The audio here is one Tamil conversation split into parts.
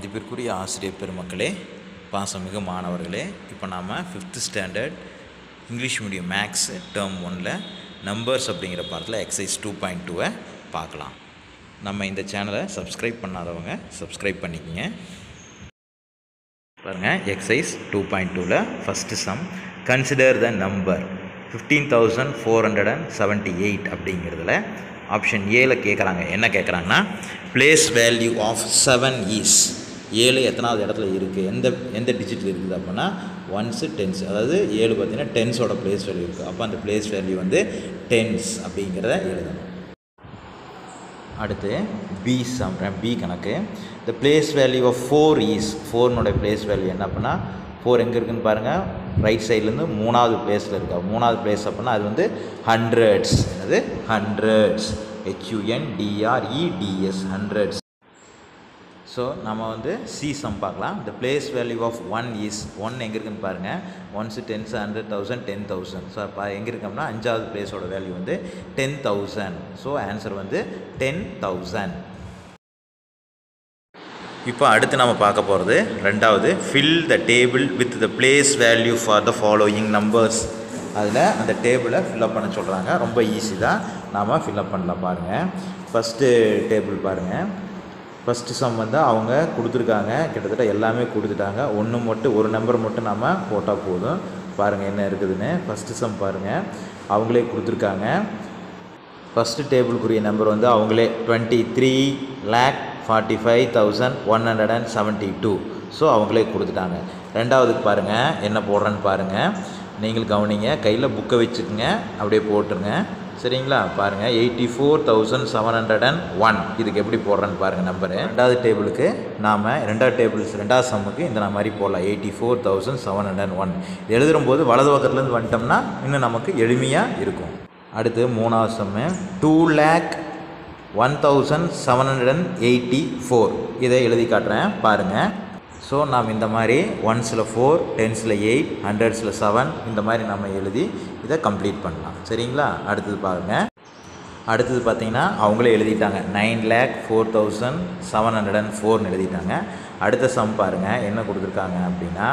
மதிப்பிற்குரிய ஆசிரியர் பெருமக்களே பாசமிகு மாணவர்களே இப்போ நாம் fifth standard English medium maths term ஒனில் நம்பர்ஸ் அப்படிங்கிற பாடத்தில் எக்ஸசைஸ் டூ பாயிண்ட் டூவை பார்க்கலாம் நம்ம இந்த சேனலை சப்ஸ்கிரைப் பண்ணாதவங்க சப்ஸ்கிரைப் பண்ணிக்கங்க பாருங்கள் எக்ஸசைஸ் டூ பாயிண்ட் டூவில் first sum consider the number fifteen thousand four hundred and seventy eight அப்படிங்கிறதுல ஆப்ஷன் ஏல கேட்குறாங்க என்ன கேட்குறாங்கன்னா place value of seven is ஏழு எத்தனாவது இடத்துல இருக்குது எந்த எந்த டிஜிட்டில் இருக்குது அப்படின்னா ஒன்ஸு டென்ஸ் அதாவது ஏழு பார்த்தீங்கன்னா டென்ஸோட பிளேஸ் வேல்யூ இருக்குது அப்போ அந்த பிளேஸ் வேல்யூ வந்து டென்ஸ் அப்படிங்கிறத எழுதணும் அடுத்து பி சம் பி கணக்கு the place value of four is ஃபோர்னுடைய பிளேஸ் வேல்யூ என்ன அப்படின்னா ஃபோர் எங்கே இருக்குன்னு பாருங்கள் ரைட் சைட்லேருந்து மூணாவது பிளேஸில் இருக்கா மூணாவது பிளேஸ் அப்படின்னா அது வந்து ஹண்ட்ரட்ஸ் என்னது hundreds H U N D R E D S hundreds so நம்ம வந்து சி சம் பார்க்கலாம் the place value of one is one எங்கே இருக்குன்னு பாருங்கள் ஒன்ஸு tens hundred thousand ten thousand so அப்போ எங்கே இருக்கோம்னா அஞ்சாவது பிளேஸோட வேல்யூ வந்து டென் தௌசண்ட் ஸோ ஆன்சர் வந்து டென் தௌசண்ட் இப்போ அடுத்து நம்ம பார்க்க போகிறது ரெண்டாவது fill the table with the place value for the following numbers அதில் அந்த டேபிளை ஃபில்அப் பண்ண சொல்கிறாங்க ரொம்ப ஈஸி தான் நாம் ஃபில்அப் பண்ணலாம் பாருங்கள் ஃபஸ்ட்டு டேபிள் பாருங்கள் ஃபஸ்ட்டு சம் வந்து அவங்க கொடுத்துருக்காங்க கிட்டத்தட்ட எல்லாமே கொடுத்துட்டாங்க ஒன்று மட்டும் ஒரு நம்பர் மட்டும் நம்ம போட்டால் போதும் பாருங்கள் என்ன இருக்குதுன்னு ஃபஸ்ட்டு சம் பாருங்கள் அவங்களே கொடுத்துருக்காங்க ஃபஸ்ட்டு டேபிளுக்குரிய நம்பர் வந்து அவங்களே twenty three lakh forty five thousand one hundred and seventy two so அவங்களே கொடுத்துட்டாங்க ரெண்டாவதுக்கு பாருங்கள் என்ன போடுறேன்னு பாருங்கள் நீங்கள் கவனிங்க கையில் புக்கை வச்சுக்கோங்க அப்படியே போட்டுருங்க சரிங்களா பாருங்கள் eighty four thousand seven hundred and one இதுக்கு எப்படி போடுறேன்னு பாருங்கள் நம்பரு ரெண்டாவது டேபிளுக்கு நாம் ரெண்டாவது டேபிள்ஸ் ரெண்டாவது சம்முக்கு இந்த மாதிரி போடலாம் eighty four thousand seven hundred and one எழுதும்போது வலது பக்கத்துலேருந்து வந்துட்டோம்னா இன்னும் நமக்கு எளிமையாக இருக்கும் அடுத்து மூணாவது sum two lakh one thousand seven hundred and eighty four இதை எழுதி காட்டுறேன் பாருங்கள் ஸோ நாம் இந்த மாதிரி ஒன்ஸில் ஃபோர் டென்ஸில் எயிட் ஹண்ட்ரட்ஸில் செவன் இந்த மாதிரி நம்ம எழுதி இதை கம்ப்ளீட் பண்ணலாம் சரிங்களா அடுத்தது பாருங்கள் அடுத்தது பார்த்திங்கன்னா அவங்களே எழுதிட்டாங்க nine lakh four thousand seven hundred and ஃபோர்னு எழுதிட்டாங்க அடுத்த சம் பாருங்கள் என்ன கொடுத்துருக்காங்க அப்படின்னா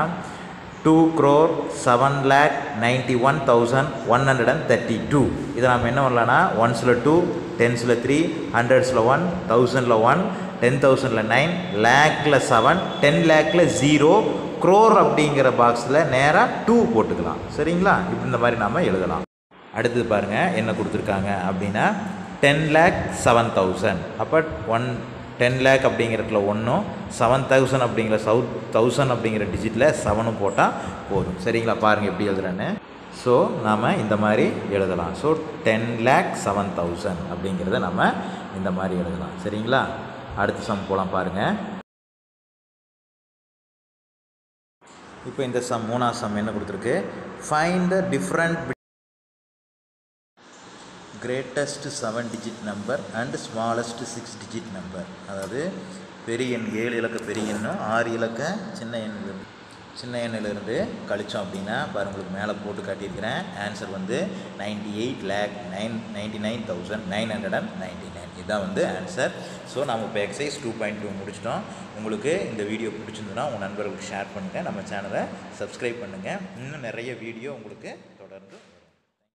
two crore seven lakh ninety one thousand one hundred and thirty two இதை நம்ம என்ன பண்ணலான்னா ஒன்ஸில் டூ டென்ஸில் த்ரீ ஹண்ட்ரட்ஸில் ஒன் தௌசண்டில் ஒன் டென் தௌசண்டில் நைன் லேக்கில் செவன் டென் லேக்கில் ஜீரோ க்ரோர் அப்படிங்கிற பாக்ஸில் நேராக டூ போட்டுக்கலாம் சரிங்களா இப்படி இந்த மாதிரி நாம் எழுதலாம் அடுத்தது பாருங்கள் என்ன கொடுத்துருக்காங்க அப்படின்னா டென் லேக் செவன் தௌசண்ட் அப்போ ஒன் டென் லேக் அப்படிங்கிறதுல ஒன்றும் செவன் தௌசண்ட் அப்படிங்கிற சவுத் தௌசண்ட் அப்படிங்கிற டிஜிட்டில் செவனும் போட்டால் போதும் சரிங்களா பாருங்கள் எப்படி எழுதுறேன்னு ஸோ நாம் இந்த மாதிரி எழுதலாம் so ten lakh seven thousand அப்படிங்கிறத நம்ம இந்த மாதிரி எழுதலாம் சரிங்களா அடுத்த சம் போகலாம் பாருங்கள் இப்போ இந்த சம் மூணாவது சம் என்ன கொடுத்துருக்கு find the different greatest seven digit number and smallest six digit number அதாவது பெரிய எண் ஏழு இலக்க பெரிய எண்ணும் ஆறு இலக்க சின்ன எண்ணில் சின்ன எண்ணிலிருந்து கழித்தோம் அப்படின்னா பாரு உங்களுக்கு மேலே போட்டு காட்டியிருக்கிறேன் ஆன்சர் வந்து ninety eight lakh nine ninety nine thousand nine hundred and ninety nine இதுதான் வந்து ஆன்சர் ஸோ நம்ம இப்போ எக்ஸசைஸ் டூ பாயிண்ட் டூ முடிச்சிட்டோம் உங்களுக்கு இந்த வீடியோ பிடிச்சிருந்ததுன்னா உங்கள் நண்பர்களுக்கு ஷேர் பண்ணுங்கள் நம்ம சேனலை சப்ஸ்கிரைப் பண்ணுங்கள் இன்னும் நிறைய வீடியோ உங்களுக்கு தொடர்ந்து